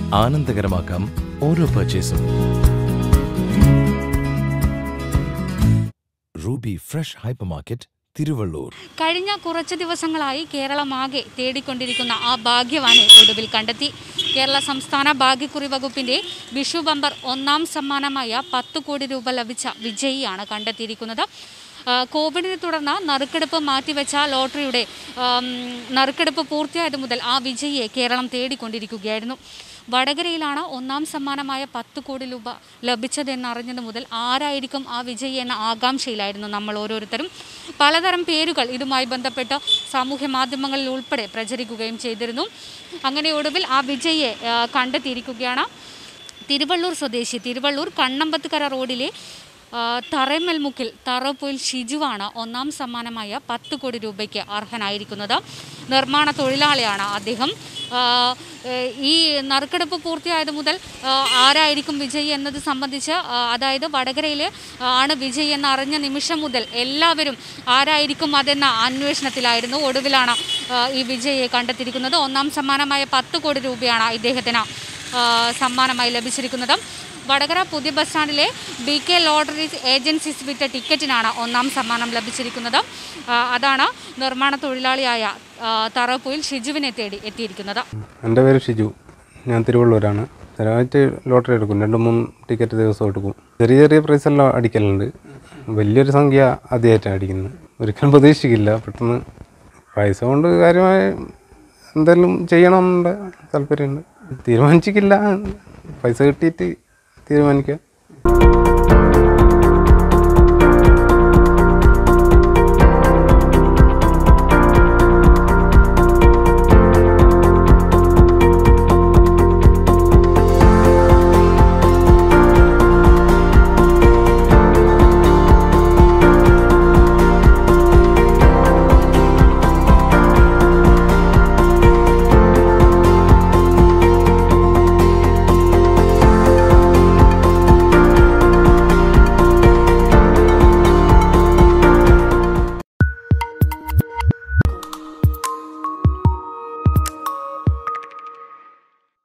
ആനന്ദകരമാക്കാം ഓരോ പർച്ചേസും Ruby fresh hypermarket Thiruvallur കഴിഞ്ഞ കുറച്ച് ദിവസങ്ങളായി കേരളമാകെ തേടിക്കൊണ്ടിരിക്കുന്ന ആ ഭാഗ്യവാനെ ഒടുവിൽ കണ്ടെത്തി കേരള സംസ്ഥാന ഭാഗ്യക്കുറി വകുപ്പിന്റെ വിഷു ബമ്പർ ഒന്നാം സമ്മാനമായ പത്ത് കോടി രൂപ ലഭിച്ച വിജയിയാണ് കണ്ടെത്തിയിരിക്കുന്നത് ആ, കോവിഡിനെ തുടർന്ന് നറുക്കെടുപ്പ് മാറ്റിവെച്ച ലോട്ടറിയുടെ ആം, നറുക്കെടുപ്പ് പൂർത്തിയായത് മുതൽ ആ വിജയിയെ കേരളം തേടിക്കൊണ്ടിരിക്കുകയായിരുന്നു വടകരയിലാണ് ഒന്നാം സമ്മാനമായ പത്ത് കോടി രൂപ ലഭിച്ചതെന്നറിഞ്ഞത് മുതൽ ആരായിരിക്കും ആ വിജയി എന്ന ആകാംക്ഷയിലായിരുന്നു നമ്മൾ ഓരോരുത്തരും പലതരം പേരുകൾ ഇതുമായി ബന്ധപ്പെട്ട് സാമൂഹ്യ മാധ്യമങ്ങളിൽ ഉൾപ്പെടെ പ്രചരിക്കുകയും ചെയ്തിരുന്നു അങ്ങനെ ഒടുവിൽ ആ വിജയിയെ ആ, കണ്ടെത്തിയിരിക്കുകയാണ് തിരുവള്ളൂർ സ്വദേശി തിരുവള്ളൂർ കണ്ണമ്പത്തുകര റോഡിലെ ആ, തറമൽമുക്കിൽ തറപ്പൊയിൽ ഷിജുവാണ് ഒന്നാം സമ്മാനമായ പത്ത് കോടി രൂപയ്ക്ക് അർഹനായിരിക്കുന്നത് നിർമ്മാണ തൊഴിലാളിയാണ് അദ്ദേഹം ആ, ഏ, ഈ നറുക്കെടുപ്പ് പൂർത്തിയായത് മുതൽ ആ, ആരായിരിക്കും വിജയി എന്നത് സംബന്ധിച്ച് ആ, അതായത് വടകരയിൽ ആണ് വിജയി എന്ന് അറിഞ്ഞ നിമിഷം മുതൽ എല്ലാവരും ആരായിരിക്കും അതെന്ന അന്വേഷണത്തിലായിരുന്നു ഒടുവിലാണ് ആ, ഈ വിജയിയെ കണ്ടെത്തിയിരിക്കുന്നത് ഒന്നാം സമ്മാനമായ പത്ത് കോടി രൂപയാണ് ഇദ്ദേഹത്തിന് ആ, സമ്മാനമായി ലഭിച്ചിരിക്കുന്നത് വടകര പുതിയ ബസ് സ്റ്റാൻഡിലെ ബി കെ ലോട്ടറി ഏജൻസീസ് വിറ്റ ടിക്കറ്റിനാണ് ഒന്നാം സമ്മാനം ലഭിച്ചിരിക്കുന്നത് ആ, അതാണ് നിർമ്മാണ തൊഴിലാളിയായ ആ, തറപ്പുയിൽ ഷിജുവിനെ തേടി എത്തിയിരിക്കുന്നത് എൻ്റെ പേര് ഷിജു ഞാൻ തിരുവള്ളൂരാണ് സ്ഥിരമായിട്ട് ലോട്ടറി എടുക്കും രണ്ട് മൂന്ന് ടിക്കറ്റ് ദിവസം എടുക്കും ചെറിയ ചെറിയ പ്രൈസ് എല്ലാം അടിക്കലുണ്ട് വലിയൊരു സംഖ്യ ആദ്യമായിട്ടാണ് അടിക്കുന്നത് ഒരിക്കലും പ്രതീക്ഷിക്കില്ല പെട്ടെന്ന് പൈസ കൊണ്ട് കാര്യമായ എന്തെങ്കിലും ചെയ്യണമെന്നുണ്ട് താല്പര്യമുണ്ട് തീരുമാനിച്ചിട്ടില്ല പൈസ കിട്ടിയിട്ട് തീരുമാനിക്കാം